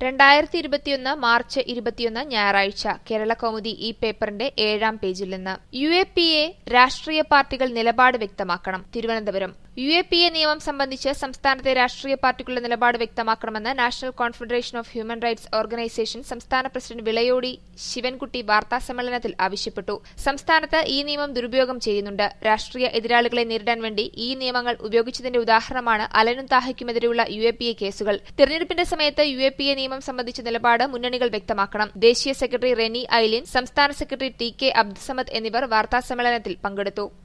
രണ്ടായിരത്തി ഇരുപത്തിയൊന്ന് മാർച്ച് ഇരുപത്തിയൊന്ന് ഞായറാഴ്ച കേരള കൗമുദി ഈ പേപ്പറിന്റെ ഏഴാം പേജിൽ നിന്ന് യു എ പി എ രാഷ്ട്രീയ പാർട്ടികൾ നിലപാട് വ്യക്തമാക്കണം Thiruvananthapuram U A P A നിയമം സംബന്ധിച്ച് സംസ്ഥാനത്തെ രാഷ്ട്രീയ പാർട്ടികളുടെ നിലപാട് വ്യക്തമാക്കണമെന്ന് national confederation of human rights organisation സംസ്ഥാന പ്രസിഡന്റ് വിളയോടി ശിവൻകുട്ടി വാർത്താസമ്മേളനത്തിൽ ആവശ്യപ്പെട്ടു സംസ്ഥാനത്ത് ഈ നിയമം ദുരുപയോഗം ചെയ്യുന്നുണ്ട് രാഷ്ട്രീയ എതിരാളികളെ നേരിടാൻ വേണ്ടി ഈ നിയമങ്ങൾ ഉപയോഗിച്ചതിന്റെ ഉദാഹരണമാണ് അലനും താഹയ്ക്കുമെതിരെയുള്ള യു എ പി എ കേസുകൾ തെരഞ്ഞെടുപ്പിന്റെ സമയത്ത് യു എ പി എ നിയമം സംബന്ധിച്ച നിലപാട് മുന്നണികൾ വ്യക്തമാക്കണം ദേശീയ സെക്രട്ടറി റെനി ഐലിൻ സംസ്ഥാന സെക്രട്ടറി ടി കെ അബ്ദുസമദ് എന്നിവർ വാർത്താസമ്മേളനത്തിൽ പങ്കെടുത്തു